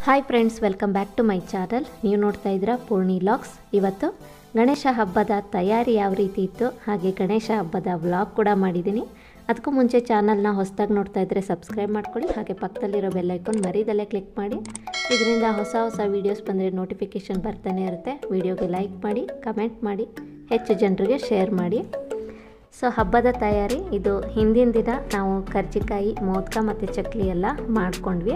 Hi friends welcome back to my channel ನೀವು ನೋಡ್ತಾ ಇದ್ದೀರಾ ಪೂರ್ಣಿ ಲಾಗ್ಸ್ ಇವತ್ತು ಗಣೇಶ ಹಬ್ಬದ ತಯಾರಿ ಯಾವ ರೀತಿ ಇತ್ತು ಹಾಗೆ ಗಣೇಶ ಹಬ್ಬದ ವ್ಲಾಗ್ ಕೂಡ ಮಾಡಿದ್ದೀನಿ ಅದಕ್ಕೂ ಮುಂಚೆ ಚಾನಲ್ನ ಹೊಸದಾಗಿ ನೋಡ್ತಾ ಇದ್ದರೆ ಸಬ್ಸ್ಕ್ರೈಬ್ ಮಾಡ್ಕೊಳ್ಳಿ ಹಾಗೆ ಪಕ್ಕದಲ್ಲಿರೋ ಬೆಲ್ಲೈಕೊಂಡು ಮರಿದಲ್ಲೇ ಕ್ಲಿಕ್ ಮಾಡಿ ಇದರಿಂದ ಹೊಸ ಹೊಸ ವೀಡಿಯೋಸ್ ಬಂದರೆ ನೋಟಿಫಿಕೇಷನ್ ಬರ್ತಾನೆ ಇರುತ್ತೆ ವಿಡಿಯೋಗೆ ಲೈಕ್ ಮಾಡಿ ಕಮೆಂಟ್ ಮಾಡಿ ಹೆಚ್ಚು ಜನರಿಗೆ ಶೇರ್ ಮಾಡಿ ಸೊ ಹಬ್ಬದ ತಯಾರಿ ಇದು ಹಿಂದಿನ ದಿನ ನಾವು ಕರ್ಜಿಕಾಯಿ ಮೋದಕ ಮತ್ತು ಚಕ್ಲಿ ಎಲ್ಲ ಮಾಡ್ಕೊಂಡ್ವಿ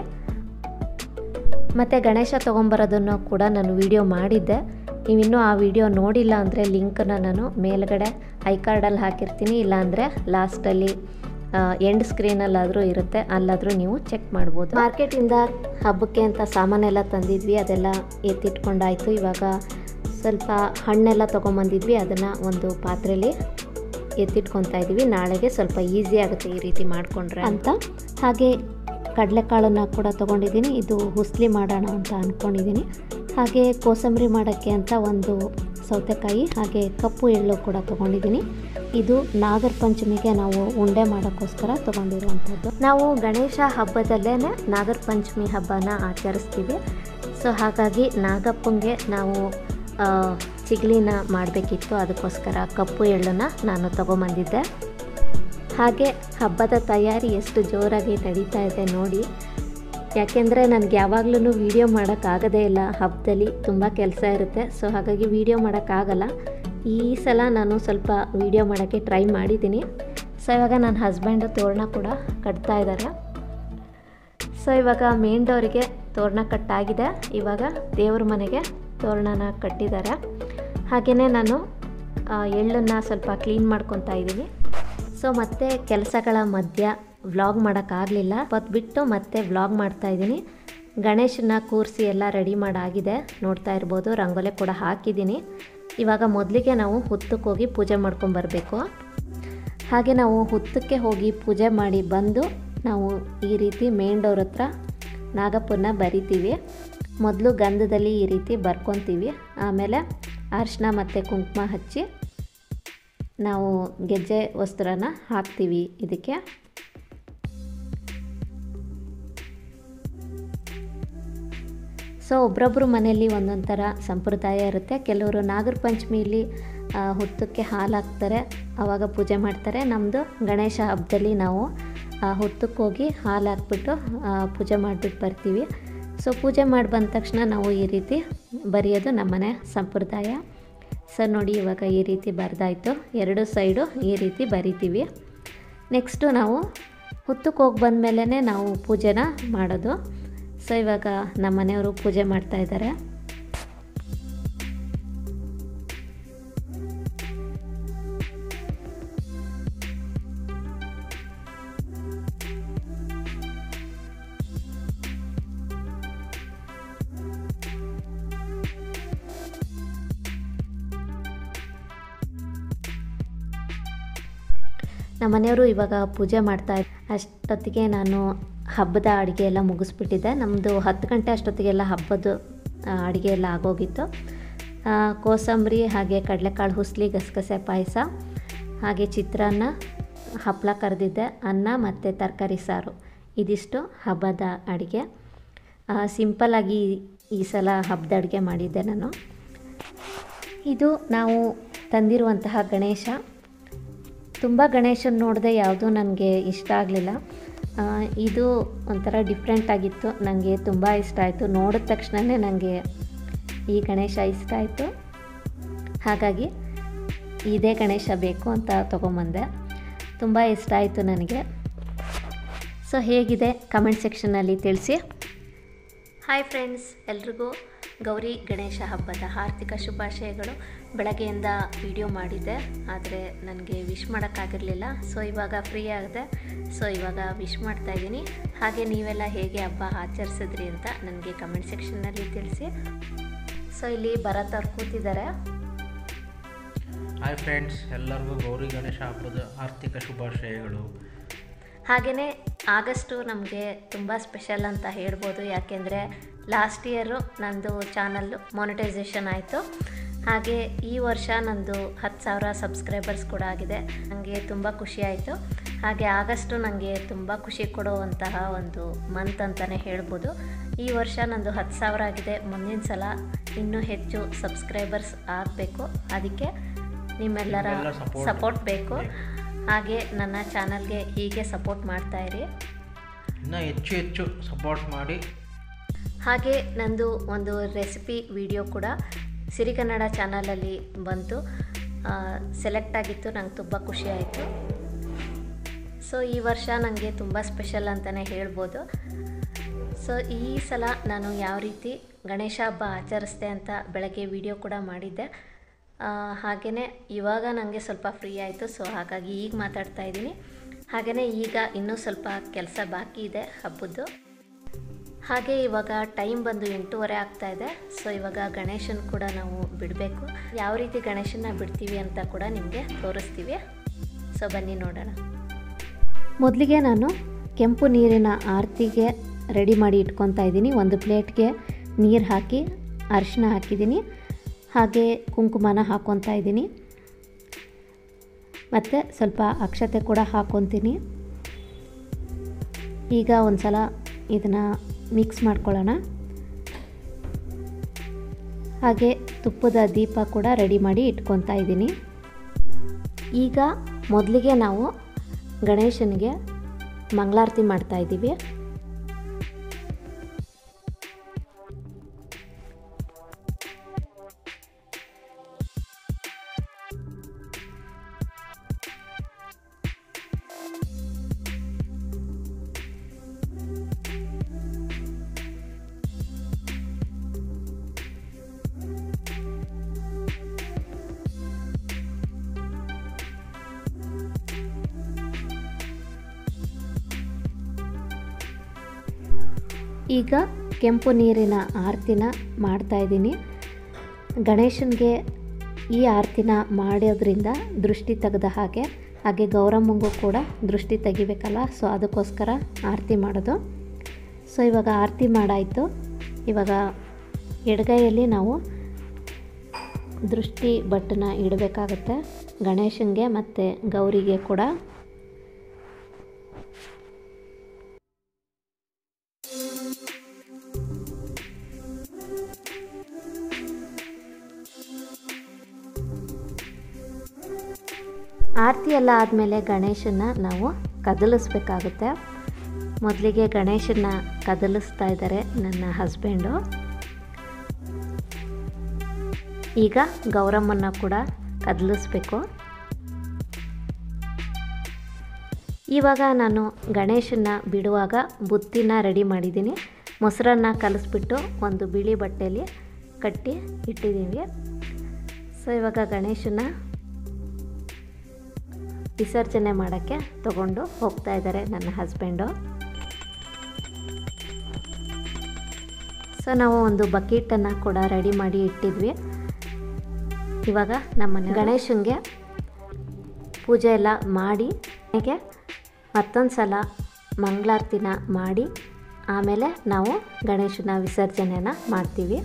ಮತ್ತು ಗಣೇಶ ತೊಗೊಂಬರೋದನ್ನು ಕೂಡ ನಾನು ವಿಡಿಯೋ ಮಾಡಿದ್ದೆ ನೀವಿನ್ನೂ ಆ ವಿಡಿಯೋ ನೋಡಿಲ್ಲ ಅಂದರೆ ಲಿಂಕನ್ನು ನಾನು ಮೇಲ್ಗಡೆ ಐ ಕಾರ್ಡಲ್ಲಿ ಹಾಕಿರ್ತೀನಿ ಇಲ್ಲಾಂದರೆ ಲಾಸ್ಟಲ್ಲಿ ಎಂಡ್ ಸ್ಕ್ರೀನಲ್ಲಾದರೂ ಇರುತ್ತೆ ಅಲ್ಲಾದರೂ ನೀವು ಚೆಕ್ ಮಾಡ್ಬೋದು ಮಾರ್ಕೆಟಿಂದ ಹಬ್ಬಕ್ಕೆ ಅಂತ ಸಾಮಾನೆಲ್ಲ ತಂದಿದ್ವಿ ಅದೆಲ್ಲ ಎತ್ತಿಟ್ಕೊಂಡಾಯಿತು ಇವಾಗ ಸ್ವಲ್ಪ ಹಣ್ಣೆಲ್ಲ ತೊಗೊಂಬಂದಿದ್ವಿ ಅದನ್ನು ಒಂದು ಪಾತ್ರೆಯಲ್ಲಿ ಎತ್ತಿಟ್ಕೊತಾ ಇದ್ದೀವಿ ನಾಳೆಗೆ ಸ್ವಲ್ಪ ಈಸಿ ಆಗುತ್ತೆ ಈ ರೀತಿ ಮಾಡಿಕೊಂಡ್ರೆ ಅಂತ ಹಾಗೆ ಕಡಲೆಕಾಳನ್ನು ಕೂಡ ತೊಗೊಂಡಿದ್ದೀನಿ ಇದು ಹುಸ್ಲಿ ಮಾಡೋಣ ಅಂತ ಅಂದ್ಕೊಂಡಿದ್ದೀನಿ ಹಾಗೆ ಕೋಸಂಬರಿ ಮಾಡೋಕ್ಕೆ ಅಂತ ಒಂದು ಸೌತೆಕಾಯಿ ಹಾಗೆ ಕಪ್ಪು ಎಳ್ಳು ಕೂಡ ತೊಗೊಂಡಿದ್ದೀನಿ ಇದು ನಾಗರ ಪಂಚಮಿಗೆ ನಾವು ಉಂಡೆ ಮಾಡೋಕ್ಕೋಸ್ಕರ ತೊಗೊಂಡಿರುವಂಥದ್ದು ನಾವು ಗಣೇಶ ಹಬ್ಬದಲ್ಲೇ ನಾಗರ ಪಂಚಮಿ ಹಬ್ಬನ ಆಚರಿಸ್ತೀವಿ ಸೊ ಹಾಗಾಗಿ ನಾಗಪ್ಪಂಗೆ ನಾವು ಚಿಗ್ಲಿನ ಮಾಡಬೇಕಿತ್ತು ಅದಕ್ಕೋಸ್ಕರ ಕಪ್ಪು ಎಳ್ಳನ್ನು ನಾನು ತೊಗೊಂಬಂದಿದ್ದೆ ಹಾಗೆ ಹಬ್ಬದ ತಯಾರಿ ಎಷ್ಟು ಜೋರಾಗಿ ನಡೀತಾ ಇದೆ ನೋಡಿ ಯಾಕೆಂದರೆ ನನಗೆ ಯಾವಾಗಲೂ ವೀಡಿಯೋ ಮಾಡೋಕ್ಕಾಗದೇ ಇಲ್ಲ ಹಬ್ಬದಲ್ಲಿ ತುಂಬ ಕೆಲಸ ಇರುತ್ತೆ ಸೊ ಹಾಗಾಗಿ ವೀಡಿಯೋ ಮಾಡೋಕ್ಕಾಗಲ್ಲ ಈ ಸಲ ನಾನು ಸ್ವಲ್ಪ ವೀಡಿಯೋ ಮಾಡೋಕ್ಕೆ ಟ್ರೈ ಮಾಡಿದ್ದೀನಿ ಸೊ ಇವಾಗ ನನ್ನ ಹಸ್ಬೆಂಡು ತೋರಣ ಕೂಡ ಕಟ್ತಾ ಇದ್ದಾರೆ ಸೊ ಇವಾಗ ಮೇನ್ ಡೋರಿಗೆ ತೋರಣ ಕಟ್ಟಾಗಿದೆ ಇವಾಗ ದೇವ್ರ ಮನೆಗೆ ತೋರಣನ ಕಟ್ಟಿದ್ದಾರೆ ಹಾಗೆಯೇ ನಾನು ಎಳ್ಳನ್ನು ಸ್ವಲ್ಪ ಕ್ಲೀನ್ ಮಾಡ್ಕೊತಾ ಇದ್ದೀನಿ ಸೊ ಮತ್ತೆ ಕೆಲಸಗಳ ಮಧ್ಯ ವ್ಲಾಗ್ ಮಾಡೋಕ್ಕಾಗಲಿಲ್ಲ ಹೊತ್ತು ಬಿಟ್ಟು ಮತ್ತೆ ವ್ಲಾಗ್ ಮಾಡ್ತಾ ಇದ್ದೀನಿ ಗಣೇಶನ ಕೂರಿಸಿ ಎಲ್ಲ ರೆಡಿ ಮಾಡಾಗಿದೆ ನೋಡ್ತಾ ಇರ್ಬೋದು ರಂಗೋಲೆ ಕೂಡ ಹಾಕಿದ್ದೀನಿ ಇವಾಗ ಮೊದಲಿಗೆ ನಾವು ಹುತ್ತಕ್ಕೆ ಹೋಗಿ ಪೂಜೆ ಮಾಡ್ಕೊಂಬರ್ಬೇಕು ಹಾಗೆ ನಾವು ಹುತ್ತಕ್ಕೆ ಹೋಗಿ ಪೂಜೆ ಮಾಡಿ ಬಂದು ನಾವು ಈ ರೀತಿ ಮೇನ್ ಡೋರ್ ಹತ್ರ ನಾಗಪ್ಪನ ಬರಿತೀವಿ ಮೊದಲು ಗಂಧದಲ್ಲಿ ಈ ರೀತಿ ಬರ್ಕೊತೀವಿ ಆಮೇಲೆ ಅರಿಶಿನ ಮತ್ತು ಕುಂಕುಮ ಹಚ್ಚಿ ನಾವು ಗೆಜ್ಜೆ ವಸ್ತ್ರನ ಹಾಕ್ತೀವಿ ಇದಕ್ಕೆ ಸೊ ಒಬ್ರೊಬ್ಬರು ಮನೆಯಲ್ಲಿ ಒಂದೊಂದು ಥರ ಸಂಪ್ರದಾಯ ಇರುತ್ತೆ ಕೆಲವರು ನಾಗರ ಪಂಚಮಿಲಿ ಹುತ್ತಕ್ಕೆ ಹಾಲು ಹಾಕ್ತಾರೆ ಆವಾಗ ಪೂಜೆ ಮಾಡ್ತಾರೆ ನಮ್ಮದು ಗಣೇಶ ಹಬ್ಬದಲ್ಲಿ ನಾವು ಹುತ್ತಕ್ಕೆ ಹೋಗಿ ಹಾಲು ಹಾಕ್ಬಿಟ್ಟು ಪೂಜೆ ಮಾಡಿಬಿಟ್ಟು ಬರ್ತೀವಿ ಸೊ ಪೂಜೆ ಮಾಡಿ ಬಂದ ತಕ್ಷಣ ನಾವು ಈ ರೀತಿ ಬರೆಯೋದು ನಮ್ಮನೆ ಸಂಪ್ರದಾಯ ಸರ್ ನೋಡಿ ಇವಾಗ ಈ ರೀತಿ ಬರೆದಾಯಿತು ಎರಡು ಸೈಡು ಈ ರೀತಿ ಬರಿತೀವಿ ನೆಕ್ಸ್ಟು ನಾವು ಹುತ್ತಕ್ಕೆ ಹೋಗಿ ಬಂದಮೇಲೆ ನಾವು ಪೂಜೆನ ಮಾಡೋದು ಸೊ ಇವಾಗ ನಮ್ಮ ಮನೆಯವರು ಪೂಜೆ ಮಾಡ್ತಾ ಇದ್ದಾರೆ ನಮ್ಮ ಮನೆಯವರು ಇವಾಗ ಪೂಜೆ ಮಾಡ್ತಾ ಅಷ್ಟೊತ್ತಿಗೆ ನಾನು ಹಬ್ಬದ ಅಡುಗೆ ಎಲ್ಲ ಮುಗಿಸ್ಬಿಟ್ಟಿದ್ದೆ ನಮ್ಮದು ಹತ್ತು ಗಂಟೆ ಅಷ್ಟೊತ್ತಿಗೆಲ್ಲ ಹಬ್ಬದ ಅಡುಗೆ ಎಲ್ಲ ಆಗೋಗಿತ್ತು ಕೋಸಂಬರಿ ಹಾಗೆ ಕಡಲೆಕಾಳು ಹುಸ್ಲಿ ಗಸಗಸೆ ಪಾಯಸ ಹಾಗೆ ಚಿತ್ರಾನ್ನ ಹಪ್ಪಳ ಕರೆದಿದ್ದೆ ಅನ್ನ ಮತ್ತು ತರಕಾರಿ ಸಾರು ಇದಿಷ್ಟು ಹಬ್ಬದ ಅಡುಗೆ ಸಿಂಪಲ್ಲಾಗಿ ಈ ಸಲ ಹಬ್ಬದ ಅಡುಗೆ ಮಾಡಿದ್ದೆ ನಾನು ಇದು ನಾವು ತಂದಿರುವಂತಹ ಗಣೇಶ ತುಂಬ ಗಣೇಶನ ನೋಡಿದೆ ಯಾವುದೂ ನನಗೆ ಇಷ್ಟ ಆಗಲಿಲ್ಲ ಇದು ಒಂಥರ ಡಿಫ್ರೆಂಟ್ ಆಗಿತ್ತು ನನಗೆ ತುಂಬ ಇಷ್ಟ ಆಯಿತು ನೋಡಿದ ತಕ್ಷಣವೇ ನನಗೆ ಈ ಗಣೇಶ ಇಷ್ಟ ಆಯಿತು ಹಾಗಾಗಿ ಇದೇ ಗಣೇಶ ಬೇಕು ಅಂತ ತೊಗೊಂಬಂದೆ ತುಂಬ ಇಷ್ಟ ಆಯಿತು ನನಗೆ ಸೊ ಹೇಗಿದೆ ಕಮೆಂಟ್ ಸೆಕ್ಷನಲ್ಲಿ ತಿಳಿಸಿ ಹಾಯ್ ಫ್ರೆಂಡ್ಸ್ ಎಲ್ರಿಗೂ ಗೌರಿ ಗಣೇಶ ಹಬ್ಬದ ಆರ್ಥಿಕ ಶುಭಾಶಯಗಳು ಬೆಳಗ್ಗೆಯಿಂದ ವಿಡಿಯೋ ಮಾಡಿದ್ದೆ ಆದರೆ ನನಗೆ ವಿಶ್ ಮಾಡೋಕ್ಕಾಗಿರಲಿಲ್ಲ ಸೊ ಇವಾಗ ಫ್ರೀ ಆಗಿದೆ ಸೊ ಇವಾಗ ವಿಶ್ ಮಾಡ್ತಾ ಇದ್ದೀನಿ ಹಾಗೆ ನೀವೆಲ್ಲ ಹೇಗೆ ಹಬ್ಬ ಆಚರಿಸಿದ್ರಿ ಅಂತ ನನಗೆ ಕಮೆಂಟ್ ಸೆಕ್ಷನ್ನಲ್ಲಿ ತಿಳಿಸಿ ಸೊ ಇಲ್ಲಿ ಭರತ್ ಅವ್ರು ಕೂತಿದ್ದಾರೆ ಹಾಯ್ ಫ್ರೆಂಡ್ಸ್ ಎಲ್ಲರಿಗೂ ಗೌರಿ ಗಣೇಶ ಹಬ್ಬದ ಆರ್ಥಿಕ ಶುಭಾಶಯಗಳು ಹಾಗೆಯೇ ಆಗಸ್ಟು ನಮಗೆ ತುಂಬ ಸ್ಪೆಷಲ್ ಅಂತ ಹೇಳ್ಬೋದು ಯಾಕೆಂದರೆ ಲಾಸ್ಟ್ ಇಯರು ನಂದು ಚಾನಲ್ಲು ಮಾನಿಟೈಸೇಷನ್ ಆಯಿತು ಹಾಗೆ ಈ ವರ್ಷ ನಂದು ಹತ್ತು ಸಾವಿರ ಸಬ್ಸ್ಕ್ರೈಬರ್ಸ್ ಕೂಡ ಆಗಿದೆ ನನಗೆ ತುಂಬ ಖುಷಿ ಆಯಿತು ಹಾಗೆ ಆಗಸ್ಟು ನನಗೆ ತುಂಬ ಖುಷಿ ಕೊಡುವಂತಹ ಒಂದು ಮಂತ್ ಅಂತಲೇ ಹೇಳ್ಬೋದು ಈ ವರ್ಷ ನಂದು ಹತ್ತು ಸಾವಿರ ಆಗಿದೆ ಮುಂದಿನ ಸಲ ಇನ್ನೂ ಹೆಚ್ಚು ಸಬ್ಸ್ಕ್ರೈಬರ್ಸ್ ಆಗಬೇಕು ಅದಕ್ಕೆ ನಿಮ್ಮೆಲ್ಲರ ನಿಮ್ಮೆಲ್ಲ support ಸಪೋರ್ಟ್ ಬೇಕು ಬೇಕು. ಹಾಗೆ ನನ್ನ ಚಾನಲ್ಗೆ ಹೀಗೆ ಸಪೋರ್ಟ್ ಮಾಡ್ತಾಯಿರಿ ಇನ್ನೂ ಹೆಚ್ಚು ಹೆಚ್ಚು ಸಪೋರ್ಟ್ ಮಾಡಿ ಹಾಗೆ ನಂದು ಒಂದು ರೆಸಿಪಿ ವಿಡಿಯೋ ಕೂಡ ಸಿರಿಗನ್ನಡ ಚಾನಲಲ್ಲಿ ಬಂತು ಸೆಲೆಕ್ಟ್ ಆಗಿತ್ತು ನಂಗೆ ತುಂಬ ಖುಷಿ ಆಯಿತು ಸೊ ಈ ವರ್ಷ ನನಗೆ ತುಂಬ ಸ್ಪೆಷಲ್ ಅಂತಲೇ ಹೇಳ್ಬೋದು ಸೊ ಈ ಸಲ ನಾನು ಯಾವ ರೀತಿ ಗಣೇಶ ಹಬ್ಬ ಆಚರಿಸ್ದೆ ಅಂತ ಬೆಳಗ್ಗೆ ವಿಡಿಯೋ ಕೂಡ ಮಾಡಿದ್ದೆ ಹಾಗೆಯೇ ಇವಾಗ ನನಗೆ ಸ್ವಲ್ಪ ಫ್ರೀ ಆಯಿತು ಸೊ ಹಾಗಾಗಿ ಈಗ ಮಾತಾಡ್ತಾ ಇದ್ದೀನಿ ಹಾಗೆಯೇ ಈಗ ಇನ್ನೂ ಸ್ವಲ್ಪ ಕೆಲಸ ಬಾಕಿ ಇದೆ ಹಬ್ಬದ್ದು ಹಾಗೆ ಇವಾಗ ಟೈಮ್ ಬಂದು ಎಂಟೂವರೆ ಆಗ್ತಾ ಇದೆ ಸೊ ಇವಾಗ ಗಣೇಶನ ಕೂಡ ನಾವು ಬಿಡಬೇಕು ಯಾವ ರೀತಿ ಗಣೇಶನ ಬಿಡ್ತೀವಿ ಅಂತ ಕೂಡ ನಿಮಗೆ ತೋರಿಸ್ತೀವಿ ಸೊ ಬನ್ನಿ ನೋಡೋಣ ಮೊದಲಿಗೆ ನಾನು ಕೆಂಪು ನೀರಿನ ಆರತಿಗೆ ರೆಡಿ ಮಾಡಿ ಇಟ್ಕೊತಾ ಇದ್ದೀನಿ ಒಂದು ಪ್ಲೇಟ್ಗೆ ನೀರು ಹಾಕಿ ಅರಿಶಿನ ಹಾಕಿದ್ದೀನಿ ಹಾಗೆ ಕುಂಕುಮನ ಹಾಕ್ಕೊತಾ ಇದ್ದೀನಿ ಮತ್ತು ಸ್ವಲ್ಪ ಅಕ್ಷತೆ ಕೂಡ ಹಾಕ್ಕೊತೀನಿ ಈಗ ಒಂದು ಸಲ ಇದನ್ನು ಮಿಕ್ಸ್ ಮಾಡ್ಕೊಳ್ಳೋಣ ಹಾಗೆ ತುಪ್ಪದ ದೀಪ ಕೂಡ ರೆಡಿ ಮಾಡಿ ಇಟ್ಕೊತಾ ಇದ್ದೀನಿ ಈಗ ಮೊದಲಿಗೆ ನಾವು ಗಣೇಶನಿಗೆ ಮಂಗಳಾರತಿ ಮಾಡ್ತಾ ಇದ್ದೀವಿ ಈಗ ಕೆಂಪು ನೀರಿನ ಆರತಿನ ಮಾಡ್ತಾ ಇದ್ದೀನಿ ಗಣೇಶನಿಗೆ ಈ ಆರತಿನ ಮಾಡೋದ್ರಿಂದ ದೃಷ್ಟಿ ತೆಗೆದ ಹಾಗೆ ಹಾಗೆ ಗೌರಮ್ಮಂಗೂ ಕೂಡ ದೃಷ್ಟಿ ತೆಗಿಬೇಕಲ್ಲ ಸೊ ಅದಕ್ಕೋಸ್ಕರ ಆರತಿ ಮಾಡೋದು ಸೊ ಇವಾಗ ಆರತಿ ಮಾಡಾಯಿತು ಇವಾಗ ಎಡಗೈಯಲ್ಲಿ ನಾವು ದೃಷ್ಟಿ ಬಟ್ಟನ್ನ ಇಡಬೇಕಾಗತ್ತೆ ಗಣೇಶನಿಗೆ ಮತ್ತು ಗೌರಿಗೆ ಕೂಡ ಆರತಿ ಎಲ್ಲ ಆದಮೇಲೆ ಗಣೇಶನ ನಾವು ಕದಲಿಸ್ಬೇಕಾಗುತ್ತೆ ಮೊದಲಿಗೆ ಗಣೇಶನ ಕದಲಿಸ್ತಾ ಇದ್ದಾರೆ ನನ್ನ ಹಸ್ಬೆಂಡು ಈಗ ಗೌರಮ್ಮನ ಕೂಡ ಕದಲಿಸ್ಬೇಕು ಇವಾಗ ನಾನು ಗಣೇಶನ ಬಿಡುವಾಗ ಬುತ್ತಿನ ರೆಡಿ ಮಾಡಿದ್ದೀನಿ ಮೊಸರನ್ನ ಕಲಿಸ್ಬಿಟ್ಟು ಒಂದು ಬಿಳಿ ಬಟ್ಟೆಯಲ್ಲಿ ಕಟ್ಟಿ ಇಟ್ಟಿದ್ದೀವಿ ಸೊ ಇವಾಗ ಗಣೇಶನ ವಿಸರ್ಜನೆ ಮಾಡೋಕ್ಕೆ ತಗೊಂಡು ಹೋಗ್ತಾ ಇದ್ದಾರೆ ನನ್ನ ಹಸ್ಬೆಂಡು ಸೊ ನಾವು ಒಂದು ಬಕೆಟನ್ನು ಕೂಡ ರೆಡಿ ಮಾಡಿ ಇಟ್ಟಿದ್ವಿ ಇವಾಗ ನಮ್ಮ ಗಣೇಶನಿಗೆ ಪೂಜೆ ಎಲ್ಲ ಮಾಡಿ ನನಗೆ ಮತ್ತೊಂದು ಸಲ ಮಂಗಳಾರತಿನ ಮಾಡಿ ಆಮೇಲೆ ನಾವು ಗಣೇಶನ ವಿಸರ್ಜನೆನ ಮಾಡ್ತೀವಿ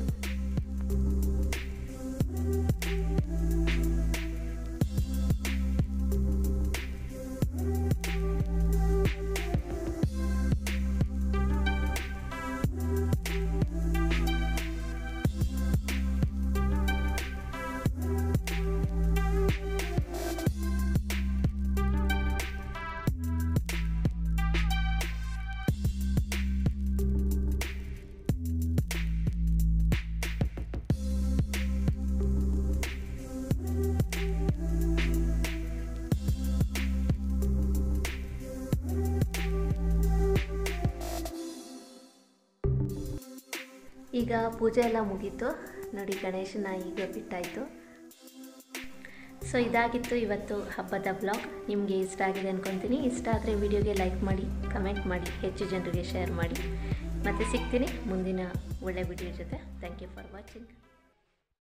ಈಗ ಪೂಜೆ ಎಲ್ಲ ಮುಗೀತು ನೋಡಿ ಗಣೇಶನ ಈಗ ಬಿಟ್ಟಾಯಿತು ಸೊ ಇದಾಗಿತ್ತು ಇವತ್ತು ಹಬ್ಬದ ಬ್ಲಾಗ್ ನಿಮಗೆ ಇಷ್ಟ ಆಗಿದೆ ಅಂದ್ಕೊತೀನಿ ಇಷ್ಟ ಆದರೆ ವಿಡಿಯೋಗೆ ಲೈಕ್ ಮಾಡಿ ಕಮೆಂಟ್ ಮಾಡಿ ಹೆಚ್ಚು ಜನರಿಗೆ ಶೇರ್ ಮಾಡಿ ಮತ್ತು ಸಿಗ್ತೀನಿ ಮುಂದಿನ ಒಳ್ಳೆ ವಿಡಿಯೋ ಜೊತೆ ಥ್ಯಾಂಕ್ ಯು ಫಾರ್ ವಾಚಿಂಗ್